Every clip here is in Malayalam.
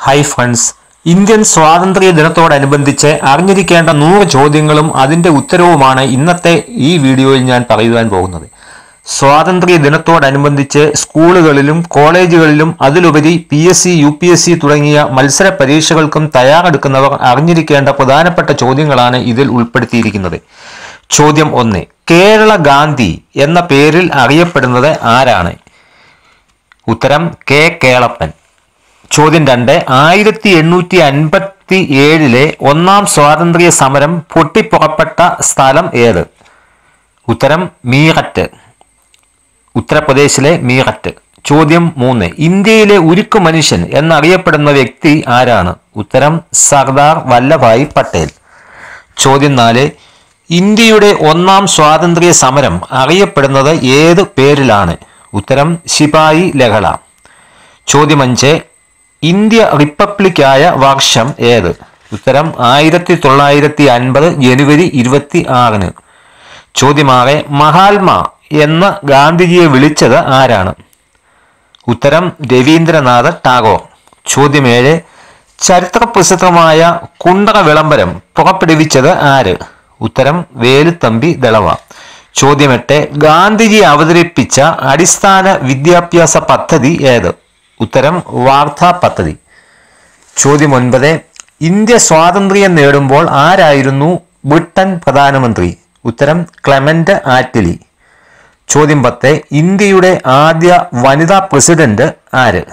ഹായ് ഫ്രണ്ട്സ് ഇന്ത്യൻ സ്വാതന്ത്ര്യ ദിനത്തോടനുബന്ധിച്ച് അറിഞ്ഞിരിക്കേണ്ട നൂറ് ചോദ്യങ്ങളും അതിൻ്റെ ഉത്തരവുമാണ് ഇന്നത്തെ ഈ വീഡിയോയിൽ ഞാൻ പറയുവാൻ പോകുന്നത് സ്വാതന്ത്ര്യ ദിനത്തോടനുബന്ധിച്ച് സ്കൂളുകളിലും കോളേജുകളിലും അതിലുപരി P S C U P S C തുടങ്ങിയ മത്സര പരീക്ഷകൾക്കും തയ്യാറെടുക്കുന്നവർ അറിഞ്ഞിരിക്കേണ്ട പ്രധാനപ്പെട്ട ചോദ്യങ്ങളാണ് ഇതിൽ ഉൾപ്പെടുത്തിയിരിക്കുന്നത് ചോദ്യം ഒന്ന് കേരള ഗാന്ധി എന്ന പേരിൽ അറിയപ്പെടുന്നത് ആരാണ് ഉത്തരം കെ കേളപ്പൻ ചോദ്യം രണ്ട് ആയിരത്തി എണ്ണൂറ്റി അൻപത്തി ഏഴിലെ ഒന്നാം സ്വാതന്ത്ര്യ സമരം പൊട്ടിപ്പുറപ്പെട്ട സ്ഥലം ഏത് ഉത്തരം മീററ്റ് ഉത്തർപ്രദേശിലെ മീററ്റ് ചോദ്യം മൂന്ന് ഇന്ത്യയിലെ ഉരുക്കു മനുഷ്യൻ എന്നറിയപ്പെടുന്ന വ്യക്തി ആരാണ് ഉത്തരം സർദാർ വല്ലഭായ് പട്ടേൽ ചോദ്യം നാല് ഇന്ത്യയുടെ ഒന്നാം സ്വാതന്ത്ര്യ സമരം അറിയപ്പെടുന്നത് ഏത് പേരിലാണ് ഉത്തരം ശിപായി ലഹള ചോദ്യം അഞ്ച് ഇന്ത്യ റിപ്പബ്ലിക്കായ വർഷം ഏത് ഉത്തരം ആയിരത്തി തൊള്ളായിരത്തി അൻപത് ജനുവരി ഇരുപത്തി ആറിന് ചോദ്യം ആറ് മഹാത്മാ എന്ന ഗാന്ധിജിയെ വിളിച്ചത് ആരാണ് ഉത്തരം രവീന്ദ്രനാഥ ടാഗോർ ചോദ്യം ഏഴ് ചരിത്ര പ്രസിദ്ധമായ കുണ്ടറ വിളംബരം പുറപ്പെടുവിച്ചത് ആര് ഉത്തരം വേലുത്തമ്പി ദളവ ചോദ്യം എട്ട് ഗാന്ധിജി അവതരിപ്പിച്ച അടിസ്ഥാന വിദ്യാഭ്യാസ പദ്ധതി ഏത് ഉത്തരം വാർത്താ പദ്ധതി ചോദ്യം ഒൻപത് ഇന്ത്യ സ്വാതന്ത്ര്യം നേടുമ്പോൾ ആരായിരുന്നു ബ്രിട്ടൻ പ്രധാനമന്ത്രി ഉത്തരം ക്ലെമന്റ് ആറ്റ്ലി ചോദ്യം പത്ത് ഇന്ത്യയുടെ ആദ്യ വനിതാ പ്രസിഡന്റ് ആര്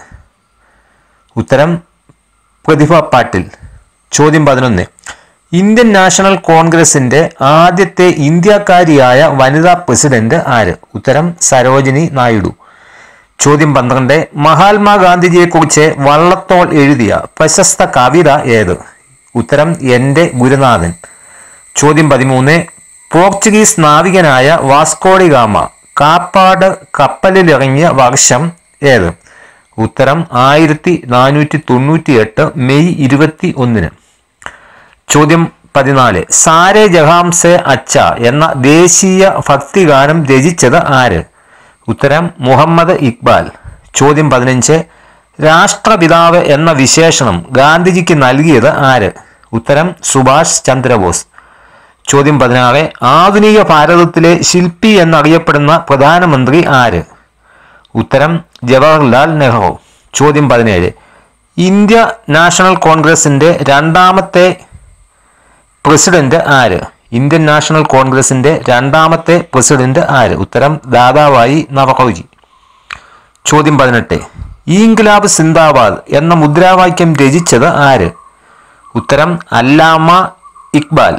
ഉത്തരം പ്രതിഭ പാട്ടിൽ ചോദ്യം പതിനൊന്ന് ഇന്ത്യൻ നാഷണൽ കോൺഗ്രസിന്റെ ആദ്യത്തെ ഇന്ത്യക്കാരിയായ വനിതാ പ്രസിഡന്റ് ആര് ഉത്തരം സരോജിനി നായിഡു ചോദ്യം പന്ത്രണ്ട് മഹാത്മാഗാന്ധിജിയെക്കുറിച്ച് വള്ളത്തോൾ എഴുതിയ പ്രശസ്ത കവിത ഏത് ഉത്തരം എൻ്റെ ഗുരുനാഥൻ ചോദ്യം പതിമൂന്ന് പോർച്ചുഗീസ് നാവികനായ വാസ്കോഡി ഗാമ കാപ്പാട് കപ്പലിലിറങ്ങിയ വർഷം ഏത് ഉത്തരം ആയിരത്തി നാനൂറ്റി തൊണ്ണൂറ്റി എട്ട് മെയ് ഇരുപത്തി ഒന്നിന് ചോദ്യം പതിനാല് സാരെ ജഹാംസെ അച്ച എന്ന ദേശീയ ഭക്തിഗാനം രചിച്ചത് ആര് ഉത്തരം മുഹമ്മദ് ഇക്ബാൽ ചോദ്യം പതിനഞ്ച് രാഷ്ട്രപിതാവ് എന്ന വിശേഷണം ഗാന്ധിജിക്ക് നൽകിയത് ആര് ഉത്തരം സുഭാഷ് ചന്ദ്രബോസ് ചോദ്യം പതിനാറ് ആധുനിക ഭാരതത്തിലെ ശില്പി എന്നറിയപ്പെടുന്ന പ്രധാനമന്ത്രി ആര് ഉത്തരം ജവഹർലാൽ നെഹ്റു ചോദ്യം പതിനേഴ് ഇന്ത്യ നാഷണൽ കോൺഗ്രസിന്റെ രണ്ടാമത്തെ പ്രസിഡന്റ് ആര് ഇന്ത്യൻ നാഷണൽ കോൺഗ്രസിന്റെ രണ്ടാമത്തെ പ്രസിഡന്റ് ആര് ഉത്തരം ദാദാവായി നവറോജി ചോദ്യം പതിനെട്ട് ഇൻക്ലാബ് സിന്ദാബാദ് എന്ന മുദ്രാവാക്യം രചിച്ചത് ആര് ഉത്തരം അല്ലാമ ഇക്ബാൽ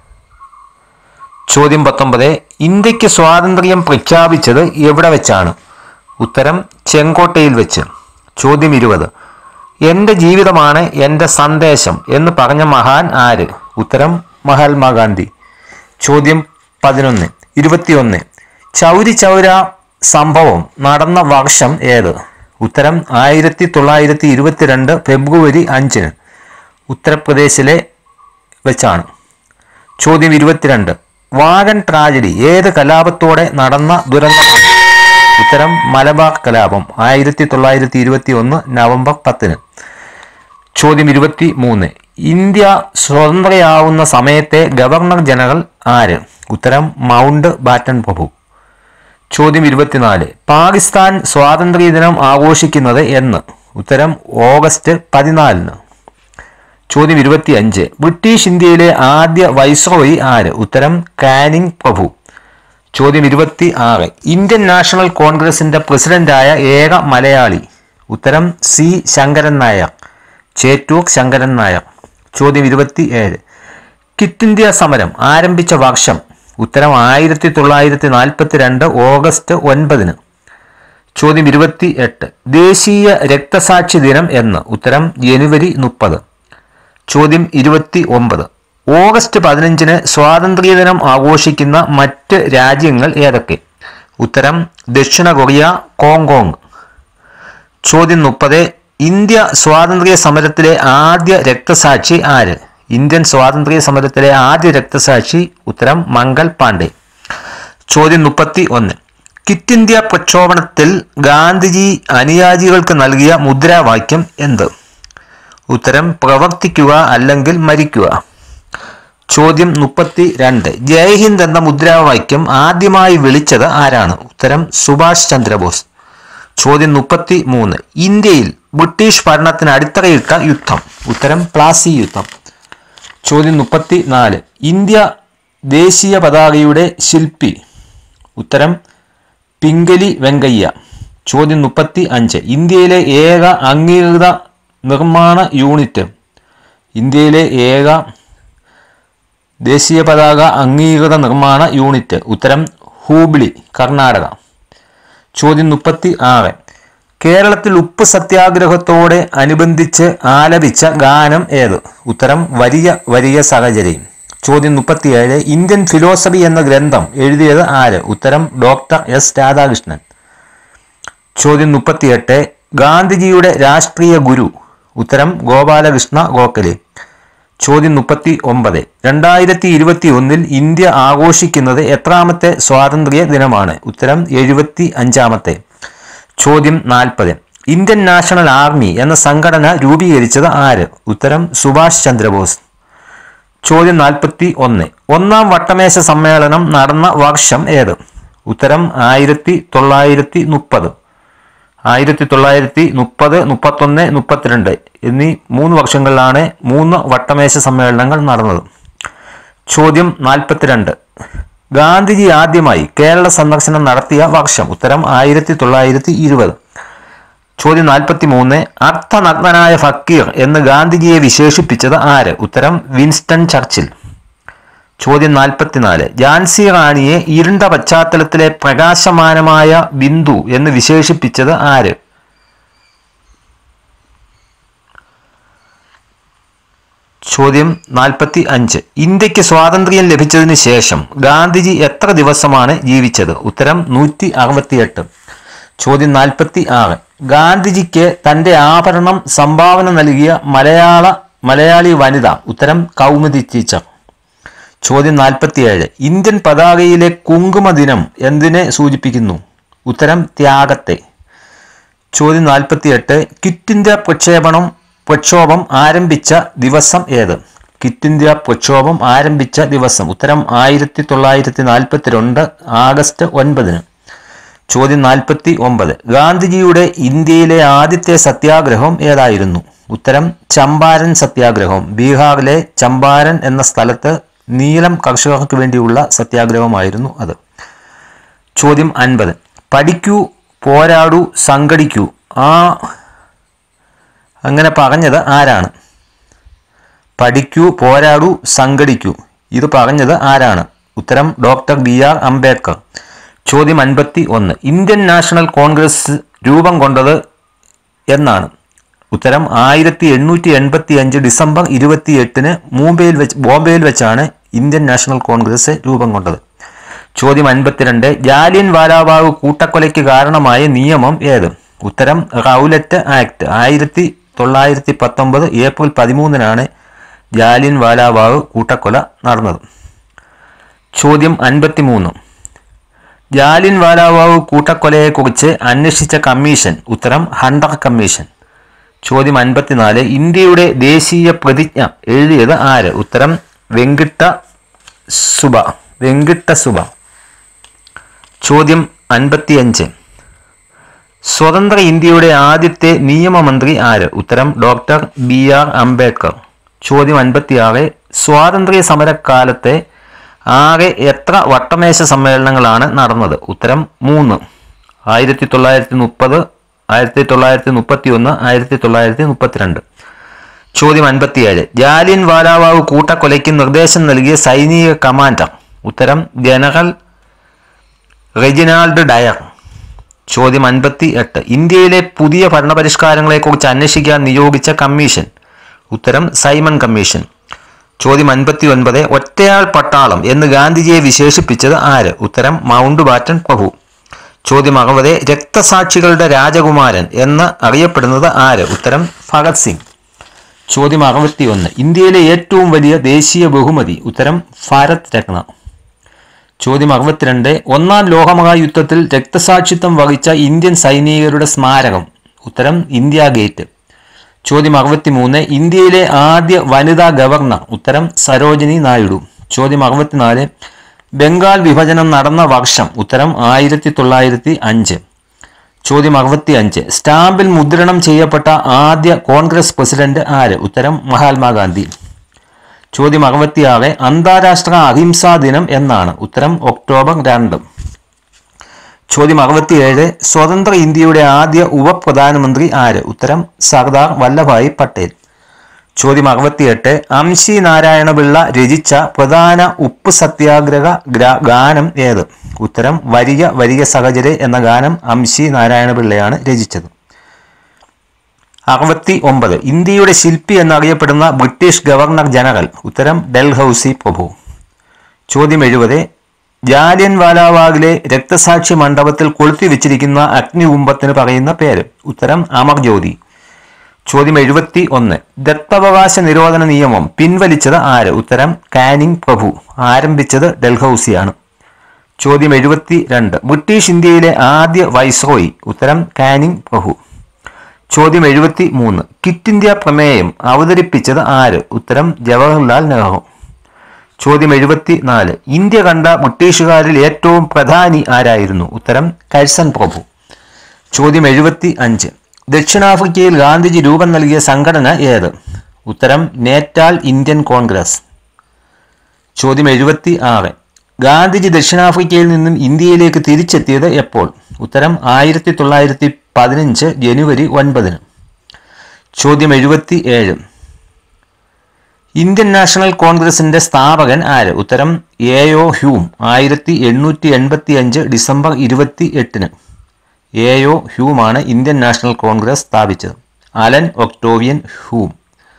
ചോദ്യം പത്തൊമ്പത് ഇന്ത്യക്ക് സ്വാതന്ത്ര്യം പ്രഖ്യാപിച്ചത് എവിടെ വെച്ചാണ് ഉത്തരം ചെങ്കോട്ടയിൽ വെച്ച് ചോദ്യം ഇരുപത് എൻ്റെ ജീവിതമാണ് എൻ്റെ സന്ദേശം എന്ന് പറഞ്ഞ മഹാൻ ആര് ഉത്തരം മഹാത്മാഗാന്ധി ചോദ്യം പതിനൊന്ന് ഇരുപത്തിയൊന്ന് ചൗരി ചൗര സംഭവം നടന്ന വർഷം ഏത് ഉത്തരം ആയിരത്തി തൊള്ളായിരത്തി ഇരുപത്തിരണ്ട് ഫെബ്രുവരി അഞ്ചിന് ഉത്തർപ്രദേശിലെ വെച്ചാണ് ചോദ്യം ഇരുപത്തിരണ്ട് വാഗൻ ട്രാജഡി ഏത് കലാപത്തോടെ നടന്ന ദുരന്തമാണ് ഉത്തരം മലബാർ കലാപം ആയിരത്തി തൊള്ളായിരത്തി ഇരുപത്തി ഒന്ന് നവംബർ പത്തിന് ചോദ്യം ഇരുപത്തി മൂന്ന് ഇന്ത്യ സ്വതന്ത്രയാവുന്ന സമയത്തെ ഗവർണർ ജനറൽ ആര് ഉത്തരം മൗണ്ട് ബാറ്റൻ പ്രഭു ചോദ്യം ഇരുപത്തിനാല് പാകിസ്ഥാൻ സ്വാതന്ത്ര്യ ദിനം ആഘോഷിക്കുന്നത് എന്ന് ഉത്തരം ഓഗസ്റ്റ് പതിനാലിന് ചോദ്യം ഇരുപത്തി അഞ്ച് ബ്രിട്ടീഷ് ഇന്ത്യയിലെ ആദ്യ വൈസ്രോയി ആര് ഉത്തരം കാനിങ് പ്രഭു ചോദ്യം ഇരുപത്തി ആറ് ഇന്ത്യൻ നാഷണൽ കോൺഗ്രസിന്റെ പ്രസിഡന്റായ ഏക മലയാളി ഉത്തരം സി ശങ്കരൻ നായർ ചേറ്റൂർ ശങ്കരൻ നായർ ചോദ്യം ഇരുപത്തി ഏഴ് കിറ്റ് ഇന്ത്യ സമരം ആരംഭിച്ച വർഷം ഉത്തരം ആയിരത്തി തൊള്ളായിരത്തി നാൽപ്പത്തി രണ്ട് ഓഗസ്റ്റ് ഒൻപതിന് ചോദ്യം ഇരുപത്തി എട്ട് ദേശീയ രക്തസാക്ഷി ദിനം എന്ന് ഉത്തരം ജനുവരി മുപ്പത് ചോദ്യം ഇരുപത്തി ഒമ്പത് ഓഗസ്റ്റ് പതിനഞ്ചിന് സ്വാതന്ത്ര്യദിനം ആഘോഷിക്കുന്ന മറ്റ് രാജ്യങ്ങൾ ഏതൊക്കെ ഉത്തരം ദക്ഷിണ കൊറിയ ഹോങ്കോങ് ചോദ്യം മുപ്പത് ഇന്ത്യ സ്വാതന്ത്ര്യ സമരത്തിലെ ആദ്യ രക്തസാക്ഷി ആര് ഇന്ത്യൻ സ്വാതന്ത്ര്യ സമരത്തിലെ ആദ്യ രക്തസാക്ഷി ഉത്തരം മംഗൾ പാണ്ഡെ ചോദ്യം മുപ്പത്തി ഒന്ന് കിറ്റ് ഇന്ത്യ പ്രക്ഷോഭണത്തിൽ ഗാന്ധിജി അനുയായികൾക്ക് നൽകിയ മുദ്രാവാക്യം എന്ത് ഉത്തരം പ്രവർത്തിക്കുക അല്ലെങ്കിൽ മരിക്കുക ചോദ്യം മുപ്പത്തി രണ്ട് ജയ്ഹിന്ദ് എന്ന മുദ്രാവാക്യം ആദ്യമായി വിളിച്ചത് ആരാണ് ഉത്തരം സുഭാഷ് ചന്ദ്രബോസ് ചോദ്യം മുപ്പത്തി മൂന്ന് ഇന്ത്യയിൽ ബ്രിട്ടീഷ് ഭരണത്തിന് അടിത്തറയിട്ട യുദ്ധം ഉത്തരം പ്ലാസി യുദ്ധം ചോദ്യം മുപ്പത്തി നാല് ഇന്ത്യ ദേശീയ പതാകയുടെ ശില്പി ഉത്തരം പിംഗലി വെങ്കയ്യ ചോദ്യം മുപ്പത്തി അഞ്ച് ഇന്ത്യയിലെ ഏക അംഗീകൃത നിർമ്മാണ യൂണിറ്റ് ഇന്ത്യയിലെ ഏക ദേശീയ പതാക അംഗീകൃത നിർമ്മാണ യൂണിറ്റ് ഉത്തരം ഹൂബ്ലി കർണാടക ചോദ്യം മുപ്പത്തി ആറ് കേരളത്തിൽ ഉപ്പ് സത്യാഗ്രഹത്തോടെ അനുബന്ധിച്ച് ആലപിച്ച ഗാനം ഏത് ഉത്തരം വലിയ വലിയ സാഹചര്യം ചോദ്യം മുപ്പത്തിയേഴ് ഇന്ത്യൻ ഫിലോസഫി എന്ന ഗ്രന്ഥം എഴുതിയത് ആര് ഉത്തരം ഡോക്ടർ എസ് രാധാകൃഷ്ണൻ ചോദ്യം മുപ്പത്തിയെട്ട് ഗാന്ധിജിയുടെ രാഷ്ട്രീയ ഗുരു ഉത്തരം ഗോപാലകൃഷ്ണ ഗോഖലെ ചോദ്യം മുപ്പത്തി ഒമ്പത് രണ്ടായിരത്തി ഇരുപത്തി ഒന്നിൽ ഇന്ത്യ ആഘോഷിക്കുന്നത് എത്രാമത്തെ സ്വാതന്ത്ര്യ ദിനമാണ് ഉത്തരം എഴുപത്തി അഞ്ചാമത്തെ ചോദ്യം നാൽപ്പത് ഇന്ത്യൻ നാഷണൽ ആർമി എന്ന സംഘടന രൂപീകരിച്ചത് ആര് ഉത്തരം സുഭാഷ് ചന്ദ്രബോസ് ചോദ്യം നാൽപ്പത്തി ഒന്ന് ഒന്നാം വട്ടമേശ സമ്മേളനം നടന്ന വർഷം ഏത് ഉത്തരം ആയിരത്തി തൊള്ളായിരത്തി മുപ്പത് ആയിരത്തി തൊള്ളായിരത്തി മുപ്പത് മുപ്പത്തൊന്ന് മുപ്പത്തിരണ്ട് എന്നീ മൂന്ന് വർഷങ്ങളിലാണ് മൂന്ന് വട്ടമേശ സമ്മേളനങ്ങൾ നടന്നത് ചോദ്യം നാൽപ്പത്തിരണ്ട് ഗാന്ധിജി ആദ്യമായി കേരള സന്ദർശനം നടത്തിയ വർഷം ഉത്തരം ആയിരത്തി തൊള്ളായിരത്തി ഇരുപത് ചോദ്യം നാൽപ്പത്തി മൂന്ന് അർത്ഥനഗ്നനായ ഫക്കീർ എന്ന് ഗാന്ധിജിയെ വിശേഷിപ്പിച്ചത് ആര് ഉത്തരം വിൻസ്റ്റൺ ചർച്ചിൽ ചോദ്യം നാൽപ്പത്തിനാല് ഝാൻസി റാണിയെ ഇരുണ്ട പശ്ചാത്തലത്തിലെ പ്രകാശമാനമായ ബിന്ദു എന്ന് വിശേഷിപ്പിച്ചത് ആര് ചോദ്യം നാൽപ്പത്തി അഞ്ച് ഇന്ത്യക്ക് സ്വാതന്ത്ര്യം ലഭിച്ചതിന് ശേഷം ഗാന്ധിജി എത്ര ദിവസമാണ് ജീവിച്ചത് ഉത്തരം നൂറ്റി അറുപത്തിയെട്ട് ചോദ്യം നാൽപ്പത്തി ആറ് ഗാന്ധിജിക്ക് തന്റെ ആഭരണം സംഭാവന നൽകിയ മലയാള മലയാളി വനിത ഉത്തരം കൗമുദി ടീച്ചർ ചോദ്യം നാൽപ്പത്തിയേഴ് ഇന്ത്യൻ പതാകയിലെ കുങ്കുമ ദിനം എന്തിനെ സൂചിപ്പിക്കുന്നു ഉത്തരം ത്യാഗത്തെ ചോദ്യം നാൽപ്പത്തിയെട്ട് ക്വിറ്റ് ഇന്ത്യ പ്രക്ഷേപണം പ്രക്ഷോഭം ആരംഭിച്ച ദിവസം ഏത് ക്വിറ്റ് ഇന്ത്യ പ്രക്ഷോഭം ആരംഭിച്ച ദിവസം ഉത്തരം ആയിരത്തി തൊള്ളായിരത്തി നാൽപ്പത്തി രണ്ട് ആഗസ്റ്റ് ഒൻപതിന് ചോദ്യം നാൽപ്പത്തി ഒമ്പത് ഗാന്ധിജിയുടെ ഇന്ത്യയിലെ ആദ്യത്തെ സത്യാഗ്രഹം ഏതായിരുന്നു ഉത്തരം ചമ്പാരൻ സത്യാഗ്രഹം ബീഹാറിലെ ചമ്പാരൻ എന്ന സ്ഥലത്ത് നീലം കർഷകർക്ക് വേണ്ടിയുള്ള സത്യാഗ്രഹമായിരുന്നു അത് ചോദ്യം അൻപത് പഠിക്കൂ പോരാടൂ സംഘടിക്കൂ ആ അങ്ങനെ പറഞ്ഞത് ആരാണ് പഠിക്കൂ പോരാടൂ സംഘടിക്കൂ ഇത് പറഞ്ഞത് ആരാണ് ഉത്തരം ഡോക്ടർ ബി ആർ അംബേദ്കർ ചോദ്യം അൻപത്തി ഒന്ന് ഇന്ത്യൻ നാഷണൽ കോൺഗ്രസ് രൂപം കൊണ്ടത് എന്നാണ് ഉത്തരം ആയിരത്തി എണ്ണൂറ്റി എൺപത്തി അഞ്ച് ഡിസംബർ ഇരുപത്തി എട്ടിന് മുംബൈയിൽ വെച്ച് ബോംബെയിൽ വെച്ചാണ് ഇന്ത്യൻ നാഷണൽ കോൺഗ്രസ് രൂപം കൊണ്ടത് ചോദ്യം അൻപത്തിരണ്ട് ജാലിയൻ വാലാബാഗ് കൂട്ടക്കൊലയ്ക്ക് കാരണമായ നിയമം ഏത് ഉത്തരം റൗലറ്റ് ആക്ട് ആയിരത്തി തൊള്ളായിരത്തി പത്തൊമ്പത് ഏപ്രിൽ പതിമൂന്നിനാണ് ജാലിയൻ വാലാബാഗ് കൂട്ടക്കൊല നടന്നത് ചോദ്യം അൻപത്തിമൂന്ന് ജാലിയൻ വാലാബാഗ് കൂട്ടക്കൊലയെക്കുറിച്ച് അന്വേഷിച്ച കമ്മീഷൻ ഉത്തരം ഹണ്ടർ കമ്മീഷൻ ചോദ്യം അൻപത്തിനാല് ഇന്ത്യയുടെ ദേശീയ പ്രതിജ്ഞ എഴുതിയത് ആര് ഉത്തരം വെങ്കിട്ട സുബ വെങ്കിട്ട സുബ ചോദ്യം അൻപത്തിയഞ്ച് സ്വതന്ത്ര ഇന്ത്യയുടെ ആദ്യത്തെ നിയമമന്ത്രി ആര് ഉത്തരം ഡോക്ടർ ബി ആർ അംബേദ്കർ ചോദ്യം അൻപത്തിയാറ് സ്വാതന്ത്ര്യ സമരക്കാലത്തെ ആകെ എത്ര വട്ടമേശ സമ്മേളനങ്ങളാണ് നടന്നത് ഉത്തരം മൂന്ന് ആയിരത്തി തൊള്ളായിരത്തി മുപ്പത് ആയിരത്തി തൊള്ളായിരത്തി മുപ്പത്തി ഒന്ന് ആയിരത്തി തൊള്ളായിരത്തി മുപ്പത്തിരണ്ട് ചോദ്യം അൻപത്തിയേഴ് ജാലിയൻ വാലാബാഗ് കൂട്ടക്കൊലയ്ക്ക് നിർദ്ദേശം നൽകിയ സൈനിക കമാൻഡർ ഉത്തരം ജനറൽ റെജിനാൾഡ് ഡയർ ചോദ്യം അൻപത്തി എട്ട് ഇന്ത്യയിലെ പുതിയ ഭരണപരിഷ്കാരങ്ങളെക്കുറിച്ച് അന്വേഷിക്കാൻ നിയോഗിച്ച കമ്മീഷൻ ഉത്തരം സൈമൺ കമ്മീഷൻ ചോദ്യം അൻപത്തി ഒൻപത് ഒറ്റയാൾ പട്ടാളം എന്ന് ഗാന്ധിജിയെ വിശേഷിപ്പിച്ചത് ആര് ഉത്തരം മൗണ്ട് ബാറ്റൻ പ്രഭു ചോദ്യം അറുപത് രക്തസാക്ഷികളുടെ രാജകുമാരൻ എന്ന് അറിയപ്പെടുന്നത് ആര് ഉത്തരം ഭഗത് സിംഗ് ചോദ്യം അറുപത്തി ഒന്ന് ഇന്ത്യയിലെ ഏറ്റവും വലിയ ദേശീയ ബഹുമതി ഉത്തരം ഭാരത് രത്ന ചോദ്യം അറുപത്തിരണ്ട് ഒന്നാം ലോകമഹായുദ്ധത്തിൽ രക്തസാക്ഷിത്വം വഹിച്ച ഇന്ത്യൻ സൈനികരുടെ സ്മാരകം ഉത്തരം ഇന്ത്യ ഗേറ്റ് ചോദ്യം അറുപത്തിമൂന്ന് ഇന്ത്യയിലെ ആദ്യ വനിതാ ഗവർണർ ഉത്തരം സരോജിനി നായിഡു ചോദ്യം അറുപത്തിനാല് ബംഗാൾ വിഭജനം നടന്ന വർഷം ഉത്തരം ആയിരത്തി തൊള്ളായിരത്തി അഞ്ച് ചോദ്യം അറുപത്തി അഞ്ച് സ്റ്റാമ്പിൽ മുദ്രണം ചെയ്യപ്പെട്ട ആദ്യ കോൺഗ്രസ് പ്രസിഡന്റ് ആര് ഉത്തരം മഹാത്മാഗാന്ധി ചോദ്യം അറുപത്തിയാറ് അന്താരാഷ്ട്ര അഹിംസാ ദിനം എന്നാണ് ഉത്തരം ഒക്ടോബർ രണ്ട് ചോദ്യം അറുപത്തിയേഴ് സ്വതന്ത്ര ഇന്ത്യയുടെ ആദ്യ ഉപപ്രധാനമന്ത്രി ആര് ഉത്തരം സർദാർ വല്ലഭായ് പട്ടേൽ ചോദ്യം അറുപത്തിയെട്ട് അംശി നാരായണപിള്ള രചിച്ച പ്രധാന ഉപ്പ് സത്യാഗ്രഹ ഗ്ര- ഗാനം ഏത് ഉത്തരം വരിക വരിക സഹചരെ എന്ന ഗാനം അംശി നാരായണപിള്ളയാണ് രചിച്ചത് അറുപത്തി ഒമ്പത് ഇന്ത്യയുടെ ശില്പി എന്നറിയപ്പെടുന്ന ബ്രിട്ടീഷ് ഗവർണർ ജനറൽ ഉത്തരം ഡൽഹൌസി പ്രഭു ചോദ്യം എഴുപത് ജാലിയൻ വാലാബാഗിലെ രക്തസാക്ഷി മണ്ഡപത്തിൽ കൊളുത്തി വെച്ചിരിക്കുന്ന അഗ്നികുംഭത്തിന് പറയുന്ന പേര് ഉത്തരം അമർ ജ്യോതി ചോദ്യം എഴുപത്തി ഒന്ന് ദത്തവകാശ നിരോധന നിയമം പിൻവലിച്ചത് ആര് ഉത്തരം കാനിങ് പ്രഭു ആരംഭിച്ചത് ഡൽഹൌസിയാണ് ചോദ്യം എഴുപത്തി രണ്ട് ബ്രിട്ടീഷ് ഇന്ത്യയിലെ ആദ്യ വൈസ്രോയി ഉത്തരം കാനിങ് പ്രഭു ചോദ്യം എഴുപത്തി മൂന്ന് കിറ്റ് ഇന്ത്യ പ്രമേയം അവതരിപ്പിച്ചത് ആര് ഉത്തരം ജവഹർലാൽ നെഹ്റു ചോദ്യം എഴുപത്തി നാല് ഇന്ത്യ കണ്ട ബ്രിട്ടീഷുകാരിൽ ഏറ്റവും പ്രധാനി ആരായിരുന്നു ഉത്തരം കഴ്സൺ പ്രഭു ചോദ്യം എഴുപത്തി അഞ്ച് ദക്ഷിണാഫ്രിക്കയിൽ ഗാന്ധിജി രൂപം നൽകിയ സംഘടന ഏത് ഉത്തരം നേറ്റാൽ ഇന്ത്യൻ കോൺഗ്രസ് ചോദ്യം എഴുപത്തി ആറ് ഗാന്ധിജി ദക്ഷിണാഫ്രിക്കയിൽ നിന്നും ഇന്ത്യയിലേക്ക് തിരിച്ചെത്തിയത് എപ്പോൾ ഉത്തരം ആയിരത്തി തൊള്ളായിരത്തി പതിനഞ്ച് ജനുവരി ഒൻപതിന് ചോദ്യം എഴുപത്തി ഏഴ് ഇന്ത്യൻ നാഷണൽ കോൺഗ്രസിന്റെ സ്ഥാപകൻ ആര് ഉത്തരം എ ഒ ഹ്യൂം ആയിരത്തി എണ്ണൂറ്റി എൺപത്തി അഞ്ച് ഡിസംബർ ഇരുപത്തി എട്ടിന് എ ഒ ഹ്യൂമാണ് ഇന്ത്യൻ നാഷണൽ കോൺഗ്രസ് സ്ഥാപിച്ചത് അലൻ ഒക്ടോവിയൻ ഹ്യൂം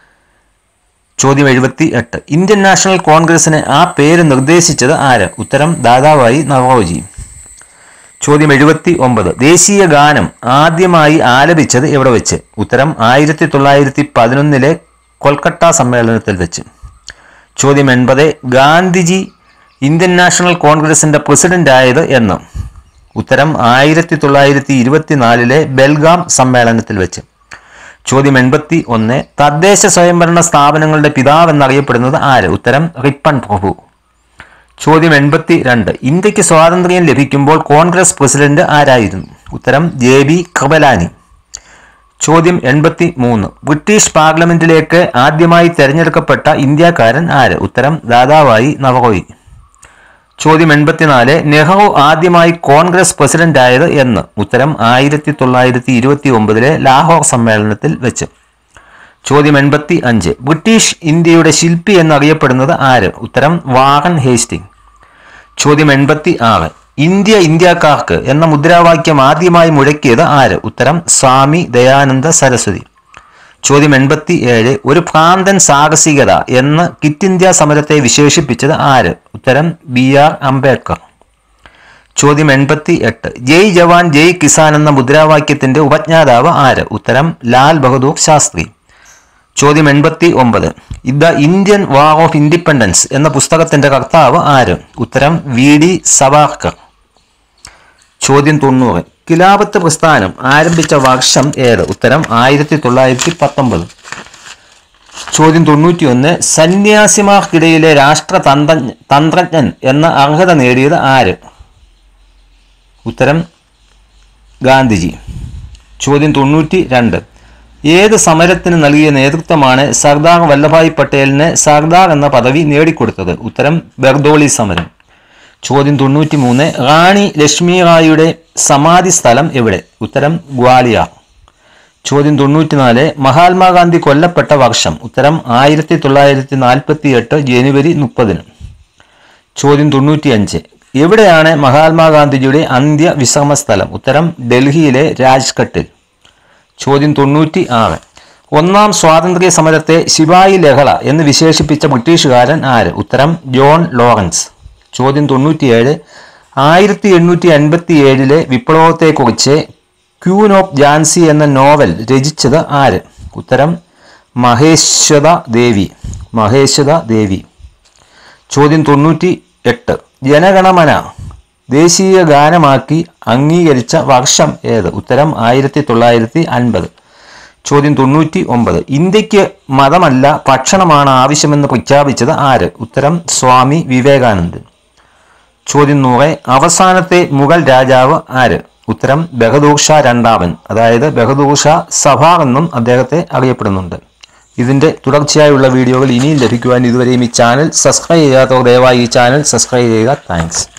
ചോദ്യം എഴുപത്തി എട്ട് ഇന്ത്യൻ നാഷണൽ കോൺഗ്രസിന് ആ പേര് നിർദ്ദേശിച്ചത് ആര് ഉത്തരം ദാദാഭായി നവറോജി ചോദ്യം എഴുപത്തി ഒമ്പത് ദേശീയ ഗാനം ആദ്യമായി ആലപിച്ചത് എവിടെ വെച്ച് ഉത്തരം ആയിരത്തി തൊള്ളായിരത്തി പതിനൊന്നിലെ കൊൽക്കത്ത സമ്മേളനത്തിൽ വെച്ച് ചോദ്യം എൺപത് ഗാന്ധിജി ഇന്ത്യൻ നാഷണൽ കോൺഗ്രസിന്റെ പ്രസിഡന്റ് ആയത് എന്ന് ഉത്തരം ആയിരത്തി തൊള്ളായിരത്തി ഇരുപത്തിനാലിലെ ബെൽഗാം സമ്മേളനത്തിൽ വെച്ച് ചോദ്യം എൺപത്തി ഒന്ന് തദ്ദേശ സ്വയംഭരണ സ്ഥാപനങ്ങളുടെ പിതാവ് എന്നറിയപ്പെടുന്നത് ആര് ഉത്തരം റിപ്പൺ പ്രഭു ചോദ്യം എൺപത്തി രണ്ട് ഇന്ത്യക്ക് സ്വാതന്ത്ര്യം ലഭിക്കുമ്പോൾ കോൺഗ്രസ് പ്രസിഡന്റ് ആരായിരുന്നു ഉത്തരം ജെ ബി കൃപലാനി ചോദ്യം എൺപത്തി മൂന്ന് ബ്രിട്ടീഷ് പാർലമെന്റിലേക്ക് ആദ്യമായി തെരഞ്ഞെടുക്കപ്പെട്ട ഇന്ത്യക്കാരൻ ആര് ഉത്തരം ദാദാവായി നവറോയി ചോദ്യം എൺപത്തിനാല് നെഹ്റു ആദ്യമായി കോൺഗ്രസ് പ്രസിഡന്റ് ആയത് എന്ന് ഉത്തരം ആയിരത്തി തൊള്ളായിരത്തി ഇരുപത്തി ഒമ്പതിലെ ലാഹോർ സമ്മേളനത്തിൽ വെച്ച് ചോദ്യം എൺപത്തി അഞ്ച് ബ്രിട്ടീഷ് ഇന്ത്യയുടെ ശില്പി എന്നറിയപ്പെടുന്നത് ആര് ഉത്തരം വാറൻ ഹേസ്റ്റിംഗ് ചോദ്യം എൺപത്തി ആറ് ഇന്ത്യ ഇന്ത്യക്കാർക്ക് എന്ന മുദ്രാവാക്യം ആദ്യമായി മുഴക്കിയത് ആര് ഉത്തരം സ്വാമി ദയാനന്ദ സരസ്വതി ചോദ്യം എൺപത്തി ഏഴ് ഒരു ഭ്രാന്തൻ സാഹസികത എന്ന് കിറ്റ് ഇന്ത്യ സമരത്തെ വിശേഷിപ്പിച്ചത് ആര് ഉത്തരം ബി ആർ അംബേദ്കർ ചോദ്യം എൺപത്തി എട്ട് ജയ് ജവാൻ ജയ് കിസാൻ എന്ന മുദ്രാവാക്യത്തിന്റെ ഉപജ്ഞാതാവ് ആര് ഉത്തരം ലാൽ ബഹദൂർ ശാസ്ത്രി ചോദ്യം എൺപത്തി ഒമ്പത് the Indian war of independence എന്ന പുസ്തകത്തിന്റെ കർത്താവ് ആര് ഉത്തരം വി ഡി സവാർക്കർ ചോദ്യം തൊണ്ണൂറ് കിലാപത്ത് പ്രസ്ഥാനം ആരംഭിച്ച വർഷം ഏത് ഉത്തരം ആയിരത്തി തൊള്ളായിരത്തി പത്തൊമ്പത് ചോദ്യം തൊണ്ണൂറ്റി ഒന്ന് സന്യാസിമാർക്കിടയിലെ രാഷ്ട്രതന്ത്ര തന്ത്രജ്ഞൻ എന്ന അർഹത നേടിയത് ആര് ഉത്തരം ഗാന്ധിജി ചോദ്യം തൊണ്ണൂറ്റി രണ്ട് ഏത് സമരത്തിന് നൽകിയ നേതൃത്വമാണ് സർദാർ വല്ലഭായ് പട്ടേലിന് സർദാർ എന്ന പദവി നേടിക്കൊടുത്തത് ഉത്തരം ബർദോളി സമരം ചോദ്യം തൊണ്ണൂറ്റി മൂന്ന് റാണി ലക്ഷ്മി റായിയുടെ സമാധി സ്ഥലം എവിടെ ഉത്തരം ഗ്വാലിയർ ചോദ്യം തൊണ്ണൂറ്റിനാല് മഹാത്മാഗാന്ധി കൊല്ലപ്പെട്ട വർഷം ഉത്തരം ആയിരത്തി തൊള്ളായിരത്തി നാൽപ്പത്തി എട്ട് ജനുവരി മുപ്പതിന് ചോദ്യം തൊണ്ണൂറ്റിയഞ്ച് എവിടെയാണ് മഹാത്മാഗാന്ധിജിയുടെ അന്ത്യ വിശ്രമ സ്ഥലം ഉത്തരം ഡൽഹിയിലെ രാജ്ഘട്ടിൽ ചോദ്യം തൊണ്ണൂറ്റി ആറ് ഒന്നാം സ്വാതന്ത്ര്യ സമരത്തെ ശിവായി ലഹള എന്ന് വിശേഷിപ്പിച്ച ബ്രിട്ടീഷുകാരൻ ആര് ഉത്തരം ജോൺ ലോറൻസ് ചോദ്യം തൊണ്ണൂറ്റിയേഴ് ആയിരത്തി എണ്ണൂറ്റി അൻപത്തി ഏഴിലെ വിപ്ലവത്തെക്കുറിച്ച് ക്യൂൻ ഓഫ് ജാൻസി എന്ന നോവൽ രചിച്ചത് ആര് ഉത്തരം മഹേശ്വത ദേവി മഹേശ്വത ദേവി ചോദ്യം തൊണ്ണൂറ്റി എട്ട് ജനഗണമന ദേശീയ ഗാനമാക്കി അംഗീകരിച്ച വർഷം ഏത് ഉത്തരം ആയിരത്തി തൊള്ളായിരത്തി അൻപത് ചോദ്യം തൊണ്ണൂറ്റി ഒമ്പത് ഇന്ത്യക്ക് മതമല്ല ഭക്ഷണമാണ് ആവശ്യമെന്ന് പ്രഖ്യാപിച്ചത് ആര് ഉത്തരം സ്വാമി വിവേകാനന്ദൻ ചോദ്യം നൂറ് അവസാനത്തെ മുഗൾ രാജാവ് ആര് ഉത്തരം ബഹദൂർ ഷാ രണ്ടാമൻ അതായത് ബഹദൂർ ഷാ സഭാർ എന്നും അദ്ദേഹത്തെ അറിയപ്പെടുന്നുണ്ട് ഇതിന്റെ തുടർച്ചയായുള്ള വീഡിയോകൾ ഇനിയും ലഭിക്കുവാൻ ഇതുവരെയും ഈ ചാനൽ സബ്സ്ക്രൈബ് ചെയ്യാത്തവർ ദയവായി ഈ ചാനൽ സബ്സ്ക്രൈബ് ചെയ്യുക താങ്ക്സ്